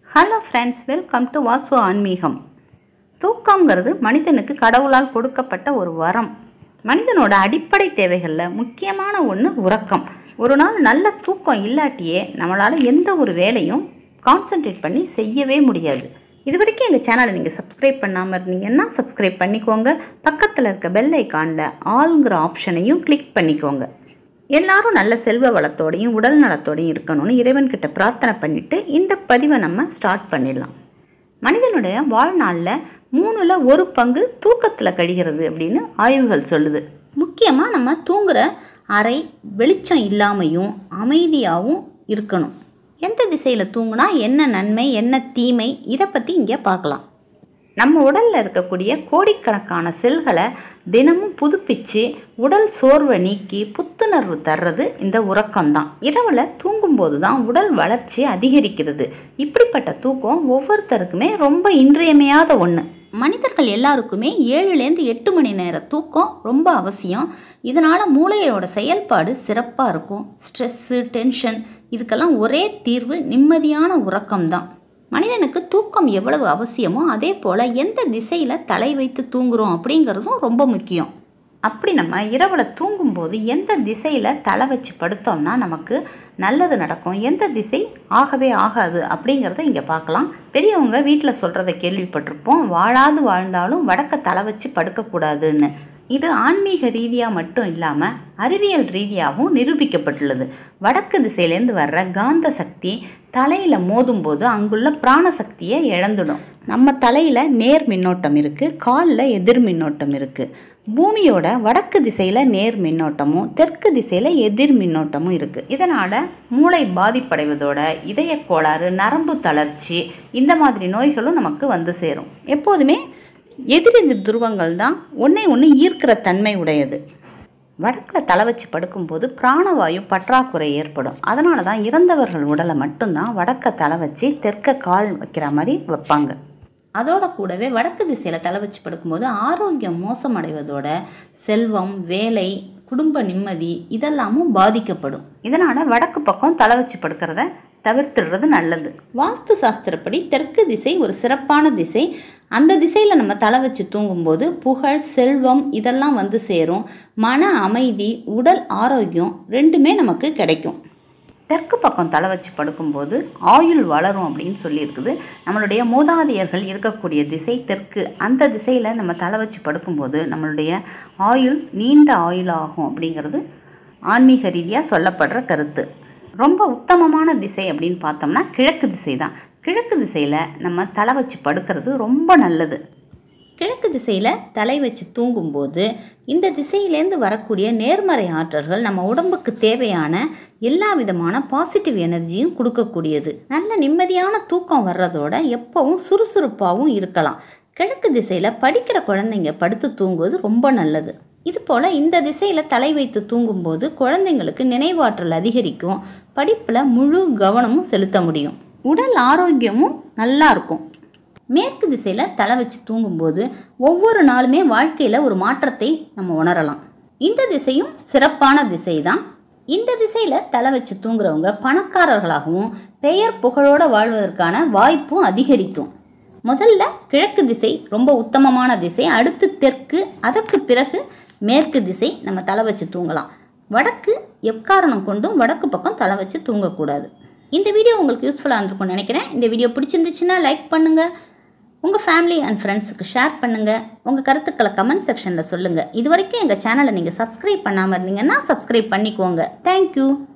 hello friends welcome to Vasu ஆன்மீகம் தூக்கங்கிறது மனிதனுக்கு கடவுளால் கொடுக்கப்பட்ட ஒரு வரம் மனிதனோட அடிப்படை தேவைகளில் முக்கியமான ஒன்று உறக்கம் ஒரு நாள் நல்ல தூக்கம் இல்லாட்டியே நம்மளால் எந்த ஒரு வேலையும் கான்சென்ட்ரேட் பண்ணி செய்யவே முடியாது இது வரைக்கும் எங்கள் சேனலை நீங்கள் சப்ஸ்கிரைப் பண்ணாமல் இருந்தீங்கன்னா சப்ஸ்கிரைப் பண்ணிக்கோங்க பக்கத்தில் இருக்க பெல் ஐக்கானில் ஆளுங்கிற ஆப்ஷனையும் கிளிக் பண்ணிக்கோங்க எல்லாரும் நல்ல செல்வ வளத்தோடையும் உடல் நலத்தோடையும் இருக்கணும்னு இறைவன்கிட்ட பிரார்த்தனை பண்ணிட்டு இந்த பதிவை நம்ம ஸ்டார்ட் பண்ணிடலாம் மனிதனுடைய வாழ்நாளில் மூணில் ஒரு பங்கு தூக்கத்தில் கழிகிறது அப்படின்னு ஆய்வுகள் சொல்லுது முக்கியமாக நம்ம தூங்குற அறை வெளிச்சம் இல்லாமையும் அமைதியாகவும் இருக்கணும் எந்த திசையில் தூங்குனா என்ன நன்மை என்ன தீமை இதை பற்றி இங்கே பார்க்கலாம் நம்ம உடலில் இருக்கக்கூடிய கோடிக்கணக்கான செல்களை தினமும் புதுப்பிச்சு உடல் சோர்வை நீக்கி புத்துணர்வு தர்றது இந்த உறக்கம்தான் இரவில் தூங்கும்போது தான் உடல் வளர்ச்சி அதிகரிக்கிறது இப்படிப்பட்ட தூக்கம் ஒவ்வொருத்தருக்குமே ரொம்ப இன்றியமையாத ஒன்று மனிதர்கள் எல்லாருக்குமே ஏழுலேருந்து எட்டு மணி நேர தூக்கம் ரொம்ப அவசியம் இதனால் மூளையோட செயல்பாடு சிறப்பாக இருக்கும் ஸ்ட்ரெஸ்ஸு டென்ஷன் இதுக்கெல்லாம் ஒரே தீர்வு நிம்மதியான உறக்கம்தான் மனிதனுக்கு தூக்கம் எவ்வளவு அவசியமோ அதே போல் எந்த திசையில் தலை வைத்து தூங்குறோம் அப்படிங்கிறதும் ரொம்ப முக்கியம் அப்படி நம்ம இரவில் தூங்கும்போது எந்த திசையில் தலை வச்சு படுத்தோம்னா நமக்கு நல்லது நடக்கும் எந்த திசை ஆகவே ஆகாது அப்படிங்கிறத இங்கே பார்க்கலாம் பெரியவங்க வீட்டில் சொல்கிறத கேள்விப்பட்டிருப்போம் வாழாது வாழ்ந்தாலும் வடக்க தலை வச்சு படுக்கக்கூடாதுன்னு இது ஆன்மீக ரீதியாக மட்டும் இல்லாமல் அறிவியல் ரீதியாகவும் நிரூபிக்கப்பட்டுள்ளது வடக்கு திசையிலேருந்து வர்ற காந்த சக்தி தலையில் மோதும்போது அங்குள்ள பிராண சக்தியை இழந்துடும் நம்ம தலையில் நேர் மின்னோட்டம் இருக்குது காலில் எதிர் மின்னோட்டம் இருக்குது பூமியோட வடக்கு திசையில் நேர் மின்னோட்டமும் தெற்கு திசையில் எதிர் மின்னோட்டமும் இருக்குது இதனால் மூளை பாதிப்படைவதோட இதய கோளாறு நரம்பு தளர்ச்சி இந்த மாதிரி நோய்களும் நமக்கு வந்து சேரும் எப்போதுமே எதிரெதிர் துருவங்கள் தான் ஒன்றே ஒன்று ஈர்க்கிற தன்மை உடையது வடக்கில் தலை வச்சு படுக்கும்போது பிராணவாயு பற்றாக்குறை ஏற்படும் அதனால தான் இறந்தவர்கள் உடலை மட்டும்தான் வடக்க தலை வச்சு தெற்க கால் வைக்கிற மாதிரி வைப்பாங்க அதோட கூடவே வடக்கு திசையில் தலை வச்சு படுக்கும்போது ஆரோக்கியம் மோசமடைவதோட செல்வம் வேலை குடும்ப நிம்மதி இதெல்லாமும் பாதிக்கப்படும் இதனால் வடக்கு பக்கம் தலை வச்சு படுக்கிறத தவிர்த்துடுறது நல்லது வாஸ்து சாஸ்திரப்படி தெற்கு திசை ஒரு சிறப்பான திசை அந்த திசையில் நம்ம தலை வச்சு தூங்கும்போது புகழ் செல்வம் இதெல்லாம் வந்து சேரும் மன அமைதி உடல் ஆரோக்கியம் ரெண்டுமே நமக்கு கிடைக்கும் தெற்கு பக்கம் தலை வச்சு படுக்கும்போது ஆயுள் வளரும் அப்படின்னு சொல்லியிருக்குது நம்மளுடைய மூதாதையர்கள் இருக்கக்கூடிய திசை தெற்கு அந்த திசையில் நம்ம தலை வச்சு படுக்கும்போது நம்மளுடைய ஆயுள் நீண்ட ஆயுள் ஆகும் அப்படிங்கிறது ஆன்மீக ரீதியாக சொல்லப்படுற கருத்து ரொம்ப உத்தமமான திசை அப்படின்னு பார்த்தோம்னா கிழக்கு திசை தான் கிழக்கு திசையில் நம்ம தலை வச்சு படுக்கிறது ரொம்ப நல்லது கிழக்கு திசையில் தலை வச்சு தூங்கும்போது இந்த திசையிலேருந்து வரக்கூடிய நேர்மறை ஆற்றல்கள் நம்ம உடம்புக்கு தேவையான எல்லா விதமான பாசிட்டிவ் எனர்ஜியும் கொடுக்கக்கூடியது நல்ல நிம்மதியான தூக்கம் வர்றதோட எப்பவும் சுறுசுறுப்பாகவும் இருக்கலாம் கிழக்கு திசையில் படிக்கிற குழந்தைங்க படுத்து தூங்குவது ரொம்ப நல்லது இது போல் இந்த திசையில் தலை வைத்து தூங்கும்போது குழந்தைங்களுக்கு நினைவாற்றல் அதிகரிக்கும் படிப்பில் முழு கவனமும் செலுத்த முடியும் உடல் ஆரோக்கியமும் நல்லா இருக்கும் மேற்கு திசையில் தலை வச்சு தூங்கும்போது ஒவ்வொரு நாளுமே வாழ்க்கையில் ஒரு மாற்றத்தை நம்ம உணரலாம் இந்த திசையும் சிறப்பான திசை தான் இந்த திசையில் தலை வச்சு தூங்குறவங்க பணக்காரர்களாகவும் பெயர் புகழோடு வாழ்வதற்கான வாய்ப்பும் அதிகரிக்கும் முதல்ல கிழக்கு திசை ரொம்ப உத்தமமான திசை அடுத்து தெற்கு அதற்கு பிறகு மேற்கு திசை நம்ம தலை வச்சு தூங்கலாம் வடக்கு எக்காரணம் கொண்டும் வடக்கு பக்கம் தலை வச்சு தூங்கக்கூடாது இந்த வீடியோ உங்களுக்கு யூஸ்ஃபுல்லாக இருந்திருக்கும்னு நினைக்கிறேன் இந்த வீடியோ பிடிச்சிருந்துச்சுன்னா லைக் பண்ணுங்கள் உங்கள் ஃபேமிலி அண்ட் ஃப்ரெண்ட்ஸுக்கு ஷேர் பண்ணுங்கள் உங்கள் கருத்துக்களை கமெண்ட் செக்ஷனில் சொல்லுங்கள் இது வரைக்கும் எங்கள் சேனலை நீங்கள் சப்ஸ்கிரைப் பண்ணாமல் இருந்தீங்கன்னா சப்ஸ்கிரைப் பண்ணிக்கோங்க தேங்க்யூ